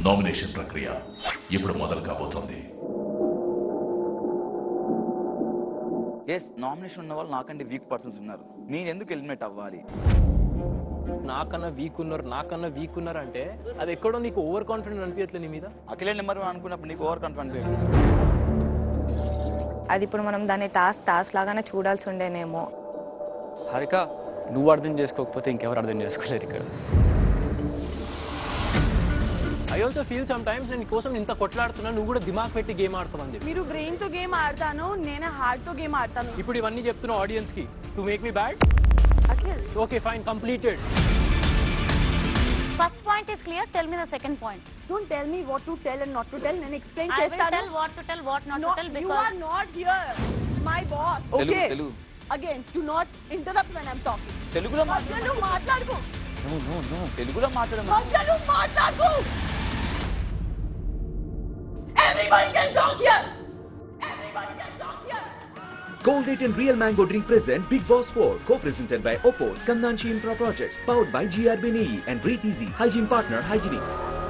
Nomination ప్రక్రియ ఇప్పుడు మొదలు కాబోతోంది ఎస్ నామినేషన్ ఉన్న వాళ్ళు నాకంటే వీక్ పర్సన్స్ ఉన్నారు నేను ఎందుకు ఎలిమినేట్ అవ్వాలి నాకన్నా వీక్ ఉన్నారు నాకన్నా వీక్ ఉన్నారు అంటే అది ఎక్కడో నీకు ఓవర్ కాన్ఫిడెంట్ అనిపించట్లే నీ మీద అఖిలే నెంబర్ వన్ అనుకున్నప్పుడు నీకు ఓవర్ కాన్ఫిడెంట్ అది ఇప్పుడు మనం దాన్ని టాస్క్ టాస్క్ లాగానే చూడాల్సి ఉండేనేమో హారిక నువ్వు అర్థం చేసుకోకపోతే ఇంకెవరు అర్థం చేసుకోలేరు ఇక్కడ I also feel sometimes నేను కోసం ఇంత కొట్లాడుతున్నా నువ్వు కూడా దిమాగ్ పెట్టి గేమ్ ఆడతావు చెప్పి మీరు బ్రెయిన్ తో గేమ్ ఆడతాను నేను హార్ట్ తో గేమ్ ఆడతాను ఇప్పుడు ఇవన్నీ చెప్తున్నా ఆడియన్స్ కి to make me bad Akhil okay fine completed first point is clear tell me the second point don't tell me what to tell and not to tell నేను ఎక్స్ప్లెయిన్ ఐ విల్ చేస్తాను tell what to tell what not to tell you because are not here my boss Telugu, okay Telugu. Again do not interrupt when I am talking తెలుగులో మధ్యలో మాట్లాడుకో తెలుగులో మాట్లాడమా మధ్యలో మాట్లాడుకో Everybody can talk here. Everybody can talk here. Gold 8 and Real Mango Drink present Big Boss 4, co-presented by Oppo, Skandanchi Infra Projects, powered by GRB NEE and Breathe Easy, hygiene partner Hygienics.